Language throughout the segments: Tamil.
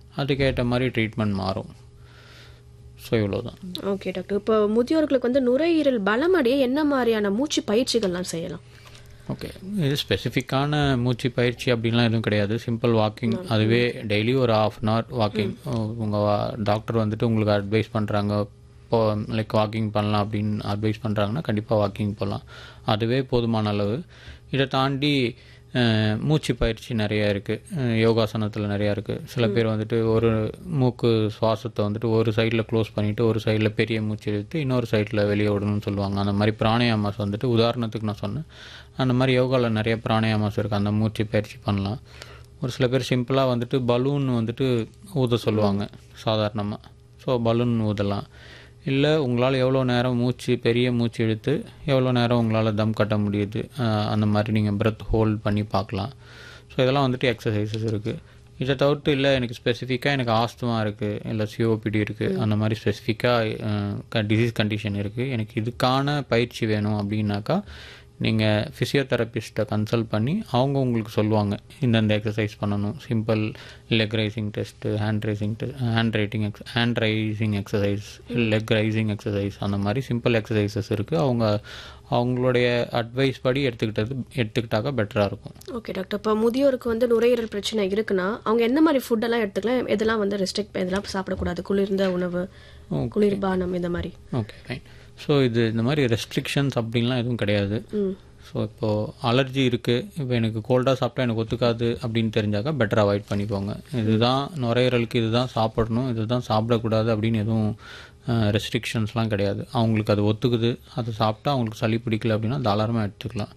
அதுக்கேற்ற மாதிரி ட்ரீட்மெண்ட் மாறும் ஸோ இவ்வளோ தான் ஓகே டாக்டர் இப்போ முதியோர்களுக்கு வந்து நுரையீரல் பலமடைய என்ன மாதிரியான மூச்சு பயிற்சிகள்லாம் செய்யலாம் ஓகே இது ஸ்பெசிஃபிக்கான மூச்சு பயிற்சி அப்படின்லாம் எதுவும் கிடையாது சிம்பிள் வாக்கிங் அதுவே டெய்லி ஒரு ஆஃப் அன் ஹவர் வாக்கிங் உங்கள் டாக்டர் வந்துட்டு உங்களுக்கு அட்வைஸ் பண்ணுறாங்க இப்போ லைக் வாக்கிங் பண்ணலாம் அப்படின்னு அட்வைஸ் பண்ணுறாங்கன்னா கண்டிப்பாக வாக்கிங் போகலாம் அதுவே போதுமான அளவு இதை தாண்டி அஹ், மூச்சு பயிற்சி நிறைய இருக்குது யோகாசனத்தில் நிறையா இருக்குது சில பேர் வந்துட்டு ஒரு மூக்கு சுவாசத்தை வந்துட்டு ஒரு சைடில் க்ளோஸ் பண்ணிவிட்டு ஒரு சைடில் பெரிய மூச்சு இழுத்து இன்னொரு சைடில் வெளியே விடணும்னு சொல்லுவாங்க அந்த மாதிரி பிராணாயாமாஸ் வந்துட்டு உதாரணத்துக்கு நான் சொன்னேன் அந்த மாதிரி யோகாவில் நிறைய பிராணாயாமாஸ் இருக்குது அந்த மூச்சு பயிற்சி பண்ணலாம் ஒரு சில பேர் சிம்பிளாக வந்துட்டு பலூன் வந்துட்டு ஊத சொல்லுவாங்க சாதாரணமாக ஸோ பலூன் ஊதலாம் இல்லை உங்களால் எவ்வளோ நேரம் மூச்சு பெரிய மூச்சு இழுத்து எவ்வளோ நேரம் உங்களால் தம் கட்ட முடியுது அஹ் அந்த மாதிரி நீங்கள் பிரெத் ஹோல்ட் பண்ணி பார்க்கலாம் ஸோ இதெல்லாம் வந்துட்டு எக்ஸசைசஸ் இருக்குது இதை தவிர்த்து இல்லை எனக்கு ஸ்பெசிஃபிக்காக எனக்கு ஆஸ்துமா இருக்குது இல்லை சிஓபிடி இருக்குது அந்த மாதிரி ஸ்பெசிஃபிக்காக டிசீஸ் கண்டிஷன் இருக்குது எனக்கு இதுக்கான பயிற்சி வேணும் அப்படின்னாக்கா நீங்கள் ஃபிசியோதெரபிஸ்ட்டை கன்சல்ட் பண்ணி அவங்க உங்களுக்கு சொல்லுவாங்க இந்தந்த எக்ஸசைஸ் பண்ணணும் simple leg raising test hand raising hand writing ex hand raising exercise leg raising exercise அந்த மாதிரி சிம்பிள் எக்ஸசைசஸ் இருக்குது அவங்க அவங்களுடைய அட்வைஸ் படி எடுத்துக்கிட்டது எடுத்துக்கிட்டாக்கா பெட்டராக இருக்கும் ஓகே டாக்டர் இப்போ முதியோருக்கு வந்து நுரையீரல் பிரச்சனை இருக்குன்னா அவங்க என்ன மாதிரி ஃபுட்டெல்லாம் எடுத்துக்கலாம் எதெல்லாம் வந்து ரெஸ்ட்ரிக்ட் இதெல்லாம் சாப்பிடக்கூடாது குளிர்ந்த உணவு குளிர்பானம் இந்த மாதிரி ஓகே ஃபைன் ஸோ இது இந்த மாதிரி ரெஸ்ட்ரிக்ஷன்ஸ் அப்படின்லாம் எதுவும் கிடையாது ம் ஸோ இப்போது அலர்ஜி இருக்குது இப்போ எனக்கு கோல்டாக சாப்பிட்டா எனக்கு ஒத்துக்காது அப்படின்னு தெரிஞ்சாக்கா பெட்டர் அவாய்ட் பண்ணிக்கோங்க இதுதான் நுரையீரலுக்கு இதுதான் சாப்பிடணும் இதுதான் சாப்பிடக்கூடாது அப்படின்னு எதுவும் ரெஸ்ட்ரிக்ஷன்ஸ்லாம் கிடையாது அவங்களுக்கு அது ஒத்துக்குது அதை சாப்பிட்டா அவங்களுக்கு சளி பிடிக்கல அப்படின்னா தாராளமாக எடுத்துக்கலாம்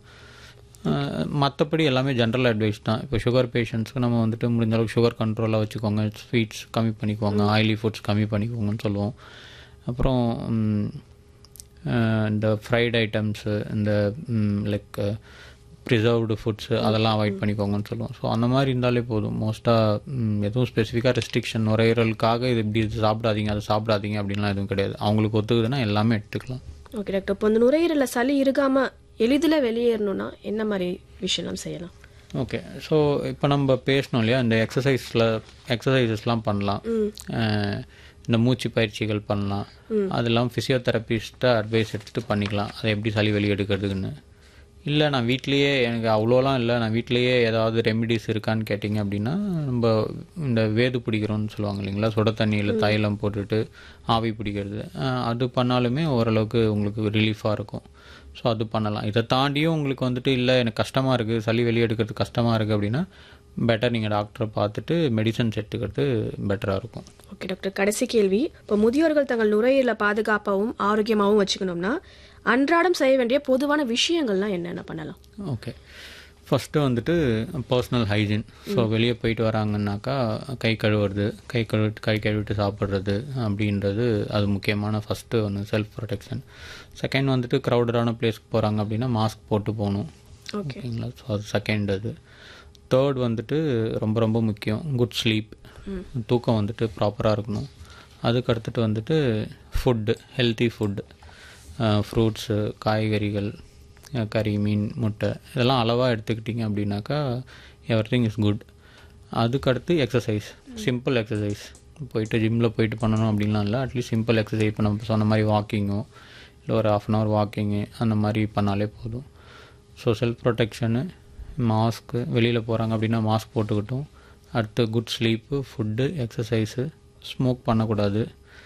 மற்றபடி எல்லாமே ஜென்ரல் அட்வைஸ் தான் இப்போ சுகர் பேஷண்ட்ஸ்க்கு நம்ம வந்துட்டு முடிஞ்ச அளவுக்கு சுகர் கண்ட்ரோலாக வச்சுக்கோங்க ஸ்வீட்ஸ் கம்மி பண்ணிக்கோங்க ஆயிலி ஃபுட்ஸ் கம்மி பண்ணிக்கோங்கன்னு சொல்லுவோம் அப்புறம் ம், அஹ், இந்த ஃப்ரைட் ஐட்டம்ஸு இந்த லைக் ப்ரிசர்வ்டு ஃபுட்ஸு அதெல்லாம் அவாய்ட் பண்ணிக்கோங்கன்னு சொல்லுவோம் ஸோ அந்த மாதிரி இருந்தாலே போதும் மோஸ்ட்டாக எதுவும் ஸ்பெசிஃபிக்காக ரெஸ்ட்ரிக்ஷன் நுரையீரலுக்காக இது இப்படி இது சாப்பிடாதீங்க அதை சாப்பிடாதீங்க அப்படின்லாம் எதுவும் கிடையாது அவங்களுக்கு ஒத்துக்குதுன்னா எல்லாமே எடுத்துக்கலாம் ஓகே டாக்டர் இப்போ இந்த நுரையீரலில் சளி இருக்காம எளிதில் வெளியேறணும்னா என்ன மாதிரி விஷயம்லாம் செய்யலாம் ஓகே ஸோ இப்போ நம்ம பேசணும் இல்லையா இந்த எக்ஸசைஸில் எக்ஸசைசஸ்லாம் பண்ணலாம் அஹ், இந்த மூச்சு பயிற்சிகள் பண்ணலாம் அதெல்லாம் ஃபிசியோதெரபிஸ்ட்டை அட்வைஸ் எடுத்துகிட்டு பண்ணிக்கலாம் அதை எப்படி சளி வெளியே எடுக்கிறதுக்குன்னு இல்லை நான் வீட்லேயே எனக்கு அவ்வளோலாம் இல்லை நான் வீட்லேயே ஏதாவது ரெமிடிஸ் இருக்கான்னு கேட்டிங்க அப்படின்னா நம்ம இந்த வேது பிடிக்கிறோம்னு சொல்லுவாங்க இல்லைங்களா சுட தண்ணியில் தைலம் போட்டுட்டு ஆவி பிடிக்கிறது அஹ், அது பண்ணாலுமே ஓரளவுக்கு உங்களுக்கு ரிலீஃபாக இருக்கும் ஸோ அது பண்ணலாம் இதை தாண்டியும் உங்களுக்கு வந்துட்டு இல்லை எனக்கு கஷ்டமாக இருக்குது சளி வெளியே எடுக்கிறது கஷ்டமாக இருக்குது அப்படின்னா பெட்டர் நீங்கள் டாக்டரை பார்த்துட்டு மெடிசன்ஸ் எடுத்துக்கிறது பெட்டராக இருக்கும் ஓகே டாக்டர் கடைசி கேள்வி இப்போ முதியோர்கள் தங்கள் நுரையீரலை பாதுகாப்பாகவும் ஆரோக்கியமாகவும் வச்சுக்கணும்னா அன்றாடம் செய்ய வேண்டிய பொதுவான விஷயங்கள்லாம் என்னென்ன பண்ணலாம் ஓகே ஃபஸ்ட்டு வந்துட்டு பர்சனல் ஹைஜீன் ஸோ வெளியே போயிட்டு வராங்கன்னாக்கா கை கழுவுறது கை கழுவிட்டு கை கழுவிட்டு சாப்பிட்றது அப்படின்றது அது முக்கியமான ஃபஸ்ட்டு ஒன்று செல்ஃப் ப்ரொடெக்ஷன் செகண்ட் வந்துட்டு க்ரௌடடான பிளேஸ்க்கு போகிறாங்க அப்படின்னா மாஸ்க் போட்டு போகணும் ஓகே ஓகேங்களா ஸோ அது செகண்ட் அது தேர்ட் வந்துட்டு ரொம்ப ரொம்ப முக்கியம் குட் ஸ்லீப் தூக்கம் வந்துட்டு ப்ராப்பராக இருக்கணும் அதுக்கு அடுத்துட்டு வந்துட்டு ஃபுட்டு ஹெல்த்தி ஃபுட்டு ஃப்ரூட்ஸு காய்கறிகள் அஹ் கறி மீன் முட்டை இதெல்லாம் அளவாக எடுத்துக்கிட்டிங்க அப்படின்னாக்கா எவ்ரி திங் இஸ் குட் அதுக்கடுத்து எக்ஸசைஸ் சிம்பிள் எக்ஸசைஸ் போயிட்டு ஜிம்மில் போயிட்டு பண்ணணும் அப்படின்லாம் இல்லை அட்லீஸ்ட் சிம்பிள் எக்ஸசைஸ் இப்போ நம்ம சொன்ன மாதிரி வாக்கிங்கோ இல்லை ஒரு ஆஃப் அன் ஹவர் வாக்கிங்கு அந்த மாதிரி பண்ணாலே போதும் ஸோ செல்ஃப் ப்ரொடெக்ஷனு மாஸ்க்கு வெளியில் போகிறாங்க அப்படின்னா மாஸ்க் போட்டுக்கிட்டும் அடுத்து good sleep food exercise smoke பண்ணக்கூடாது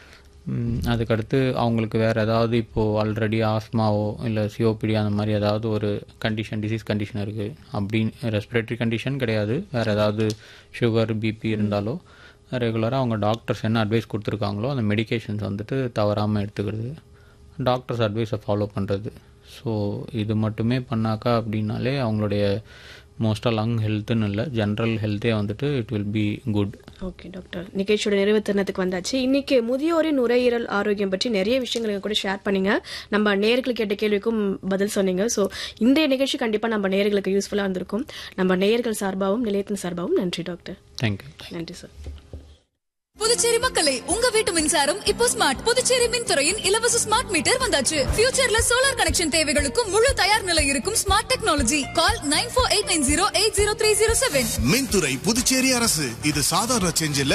ம், அதுக்கடுத்து அவங்களுக்கு வேறு ஏதாவது இப்போது ஆல்ரெடி ஆஸ்மாவோ இல்லை சிஓபிடி அந்த மாதிரி ஏதாவது ஒரு கண்டிஷன் டிசீஸ் கண்டிஷன் இருக்குது அப்படின்னு ரெஸ்பிரேட்டரி கண்டிஷன் கிடையாது வேறு ஏதாவது சுகர் பிபி இருந்தாலோ ரெகுலராக அவங்க டாக்டர்ஸ் என்ன அட்வைஸ் கொடுத்துருக்காங்களோ அந்த மெடிகேஷன்ஸ் வந்துட்டு தவறாமல் எடுத்துக்கிறது டாக்டர்ஸ் அட்வைஸை ஃபாலோ பண்ணுறது ஸோ இது மட்டுமே பண்ணாக்கா அப்படின்னாலே அவங்களுடைய மோஸ்ட்டாக லங் ஹெல்த்துன்னு இல்லை ஜென்ரல் ஹெல்த்தே வந்துட்டு it will be good okay doctor நிகழ்ச்சியோட நிறைவு தருணத்துக்கு வந்தாச்சு இன்னைக்கு முதியோரின் நுரையீரல் ஆரோக்கியம் பற்றி நிறைய விஷயங்களை எங்க கூட ஷேர் பண்ணீங்க நம்ம நேயர்கள் கேட்ட கேள்விக்கும் பதில் சொன்னீங்க ஸோ இந்த நிகழ்ச்சி கண்டிப்பாக நம்ம நேயர்களுக்கு யூஸ்ஃபுல்லாக இருந்திருக்கும் நம்ம நேயர்கள் சார்பாகவும் நிலையத்தின் சார்பாகவும் நன்றி டாக்டர் தேங்க்யூ நன்றி சார் புதுச்சேரி மக்களே உங்க வீட்டு மின்சாரம் இப்போ ஸ்மார்ட் புதுச்சேரி மின்துறையின் இலவச ஸ்மார்ட் மீட்டர் வந்தாச்சு ஃபியூச்சர்ல சோலார் கனெக்ஷன் தேவைகளுக்கும் முழு தயார் நிலை இருக்கும் smart technology call nine four eight nine zero eight zero three zero seven மின்துறை புதுச்சேரி அரசு இது சாதாரண சேஞ்ச் இல்ல